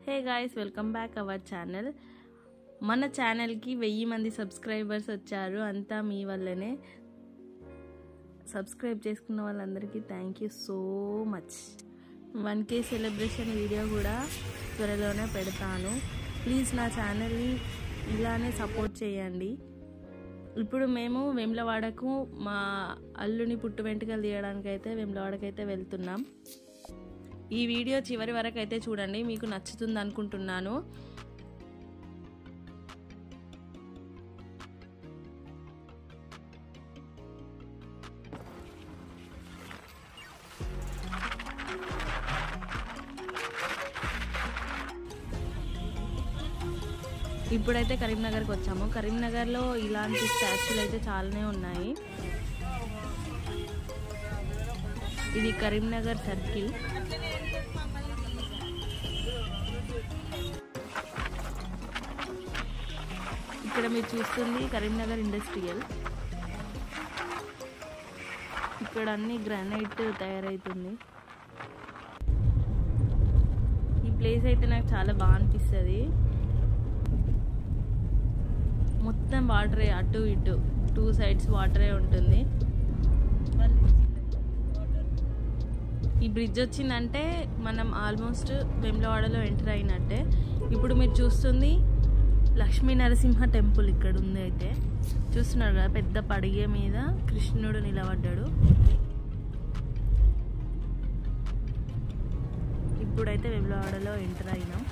Hey guys welcome back our channel మన ఛానల్కి వెయ్యి మంది సబ్స్క్రైబర్స్ వచ్చారు అంతా మీ వల్లనే సబ్స్క్రైబ్ చేసుకున్న వాళ్ళందరికీ thank you so much one K celebration video కూడా త్వరలోనే పెడతాను ప్లీజ్ నా ఛానల్ని ఇలానే సపోర్ట్ చేయండి ఇప్పుడు మేము వేములవాడకు మా అల్లుని పుట్టు వెంట్రుకలు తీయడానికి అయితే వేములవాడకి అయితే వెళ్తున్నాం ఈ వీడియో చివరి వరకు అయితే చూడండి మీకు నచ్చుతుంది అనుకుంటున్నాను ఇప్పుడైతే కరీంనగర్కి వచ్చాము కరీంనగర్లో ఇలాంటి స్టాచ్యూలు అయితే చాలానే ఉన్నాయి ఇది కరీంనగర్ సర్కిల్ ఇక్కడ మీరు చూస్తుంది కరీంనగర్ ఇండస్ట్రియల్ ఇక్కడ అన్ని గ్రానైట్ తయారవుతుంది ఈ ప్లేస్ అయితే నాకు చాలా బాగా అనిపిస్తుంది మొత్తం వాటరే అటు ఇటు టూ సైడ్స్ వాటరే ఉంటుంది ఈ బ్రిడ్జ్ వచ్చిందంటే మనం ఆల్మోస్ట్ వెమ్లవాడలో ఎంటర్ అయినట్టే ఇప్పుడు మీరు చూస్తుంది లక్ష్మీ నరసింహ టెంపుల్ ఇక్కడ ఉంది అయితే చూస్తున్నారు కదా పెద్ద పడిగే మీద కృష్ణుడు నిలబడ్డాడు ఇప్పుడైతే వెమ్లవాడలో ఎంటర్ అయినాం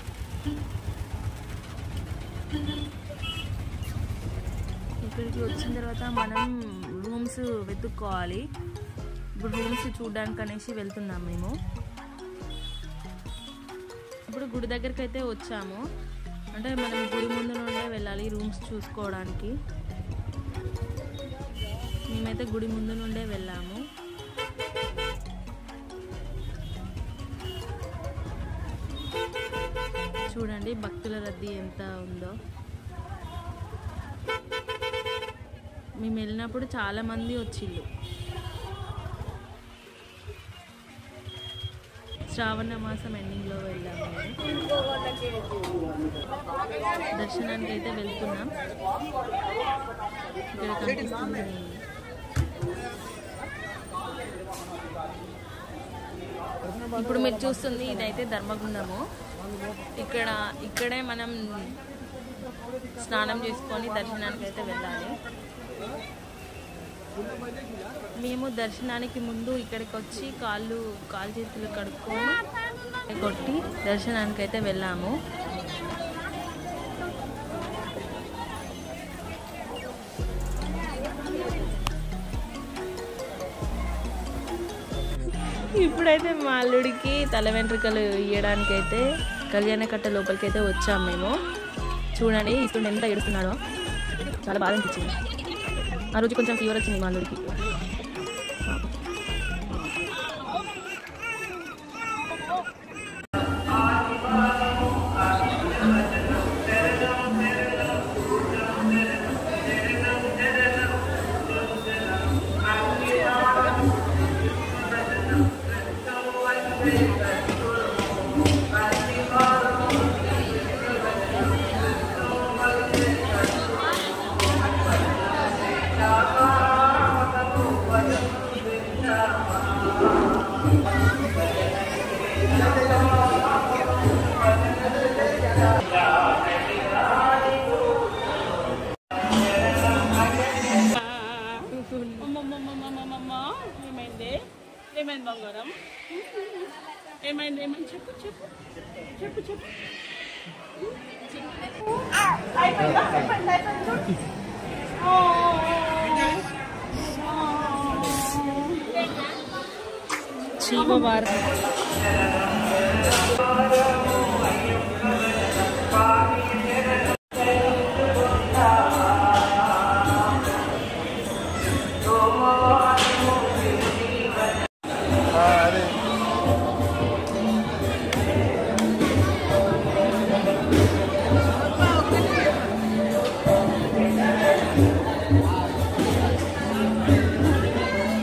ఇక్కడికి వచ్చిన తర్వాత మనం రూమ్స్ వెతుక్కోవాలి ఇప్పుడు రూమ్స్ చూడడానికి అనేసి వెళ్తున్నాం మేము ఇప్పుడు గుడి దగ్గరికి అయితే వచ్చాము అంటే మనం గుడి ముందు నుండే వెళ్ళాలి రూమ్స్ చూసుకోవడానికి మేమైతే గుడి ముందు నుండే వెళ్ళాము చూడండి భక్తుల రద్దీ ఎంత ఉందో మేము వెళ్ళినప్పుడు చాలా మంది వచ్చిళ్ళు శ్రావణ మాసం ఎండింగ్లో వెళ్ళాము దర్శనానికి అయితే వెళ్తున్నాం ఇక్కడ కనిపిస్తుంది ఇప్పుడు మీరు చూస్తుంది ఇదైతే ధర్మగుండము ఇక్కడ ఇక్కడే మనం స్నానం చేసుకొని దర్శనానికి అయితే వెళ్ళాలి మేము దర్శనానికి ముందు ఇక్కడికి వచ్చి కాళ్ళు కాలు చేతులు కడుక్కొని కొట్టి దర్శనానికి అయితే వెళ్ళాము ఇప్పుడైతే మా అల్లుడికి తల వెంట్రుకలు ఇవ్వడానికి అయితే కళ్యాణకట్ట లోపలికి అయితే వచ్చాము మేము చూడండి ఇప్పుడు ఎంత ఎడుతున్నాడో చాలా బాగా అనిపించింది ఆ రోజు కొంచెం ఫీవర్ వచ్చింది మా అల్లుడికి అమ్మమ్మమ్మమ్మమ్మమ్మ ఏమైంది ఏమైంది బంగారం ఏమైంది ఏమైంది చెప్పు చెప్పు చెప్పు చెప్పు అయిపోయిందా అయిపోయింది అయిపోయింది చూడు. ఓ, చీమ భారతి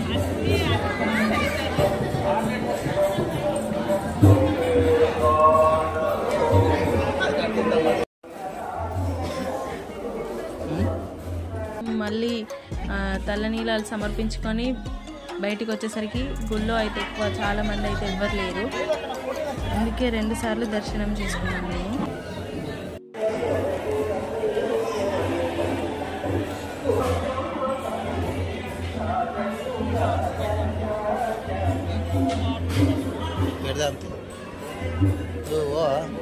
ఓ తల్లనీలాలు సమర్పించుకొని బయటికి వచ్చేసరికి గుళ్ళో అయితే ఎక్కువ చాలా మంది అయితే ఎవ్వరు లేరు అందుకే రెండు సార్లు దర్శనం చేసుకున్నాం మేము పెడదాం ఓ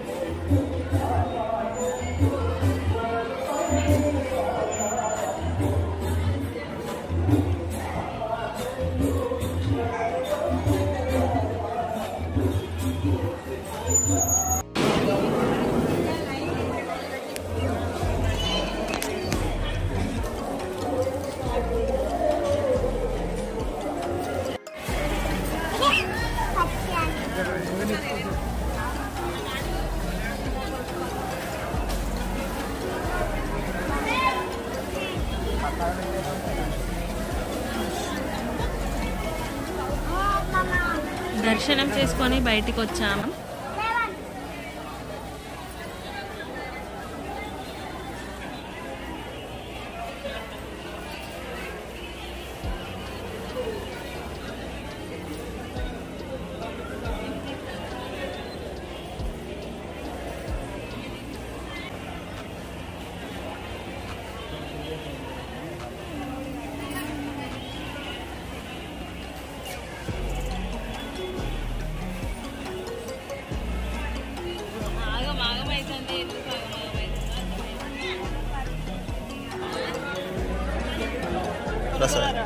దర్శనం చేసుకొని బయటికి వచ్చాము ఆగం ఆగం అవుతుంది ఎందుకు ఆగం ఆగం అవుతుంది ప్రసాద్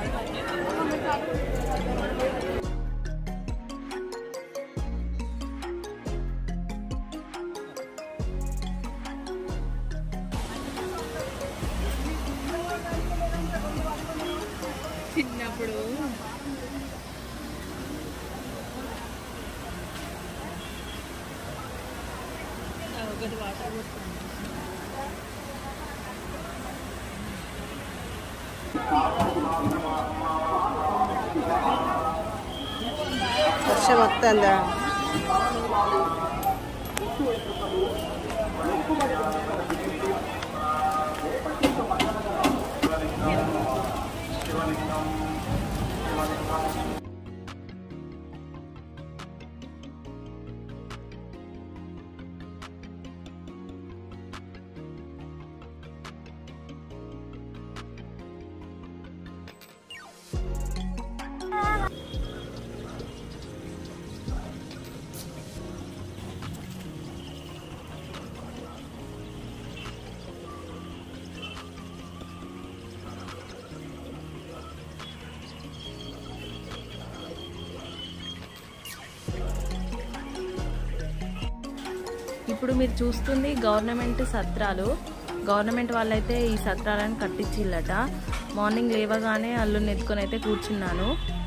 చిన్నప్పుడు ఒకటి వాటర్ వర్షం వస్తుందా ఇప్పుడు మీరు చూస్తుంది గవర్నమెంట్ సత్రాలు గవర్నమెంట్ వాళ్ళైతే ఈ సత్రాలను కట్టించిల్లట మార్నింగ్ లేవగానే అల్లుని ఎత్తుకొని అయితే కూర్చున్నాను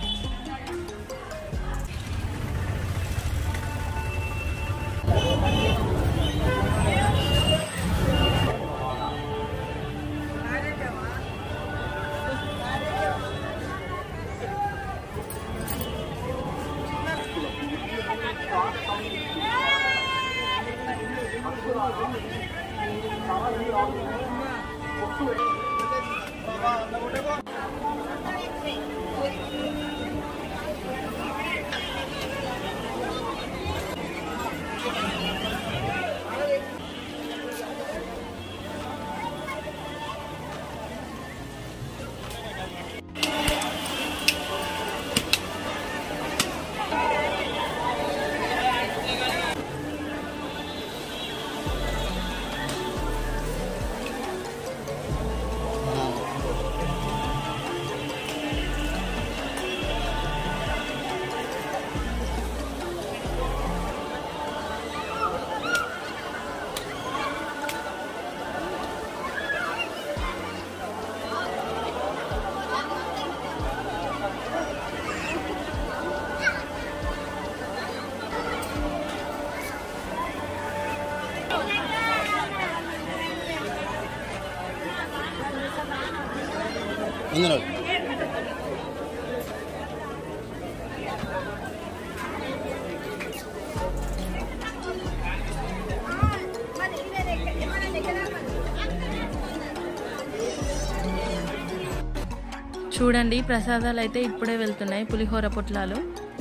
ఇందులో చూడండి ప్రసాదాలు అయితే ఇప్పుడే వెళ్తున్నాయి పులిహోర పొట్లాలు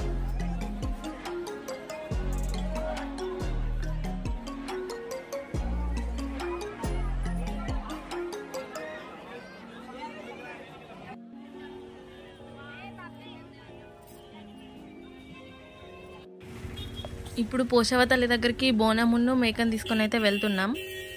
ఇప్పుడు పోషవతల్లి దగ్గరికి బోనమును మేకను తీసుకొని అయితే వెళ్తున్నాం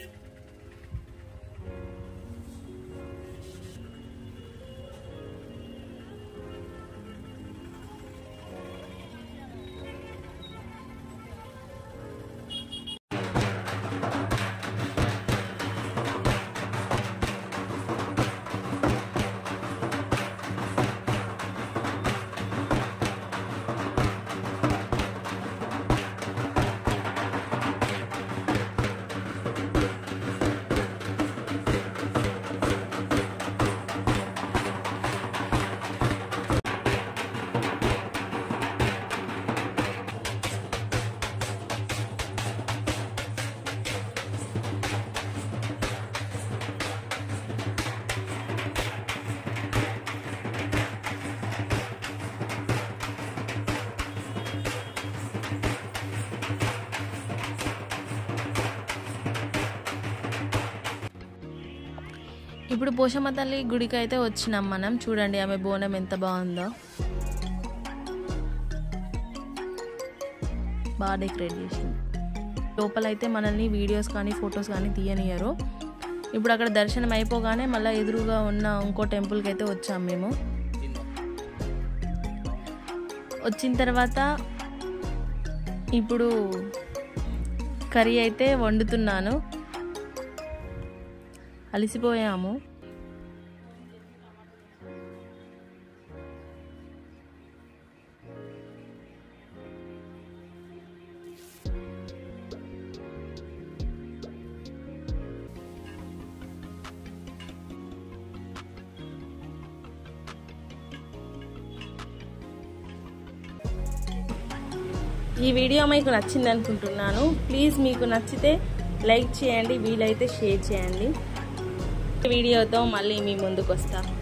ఇప్పుడు పోషమ్మ తల్లి గుడికి అయితే వచ్చినాం మనం చూడండి ఆమె బోనం ఎంత బాగుందో బాగా డెకరేట్ చేసింది లోపలైతే మనల్ని వీడియోస్ కానీ ఫొటోస్ కానీ తీయనియరు ఇప్పుడు అక్కడ దర్శనం అయిపోగానే మళ్ళీ ఎదురుగా ఉన్న ఇంకో టెంపుల్కి అయితే వచ్చాం మేము వచ్చిన తర్వాత ఇప్పుడు కర్రీ అయితే వండుతున్నాను అలసిపోయాము ఈ వీడియో మీకు నచ్చింది అనుకుంటున్నాను ప్లీజ్ మీకు నచ్చితే లైక్ చేయండి వీలైతే షేర్ చేయండి వీడియోతో మళ్ళీ మీ ముందుకు వస్తా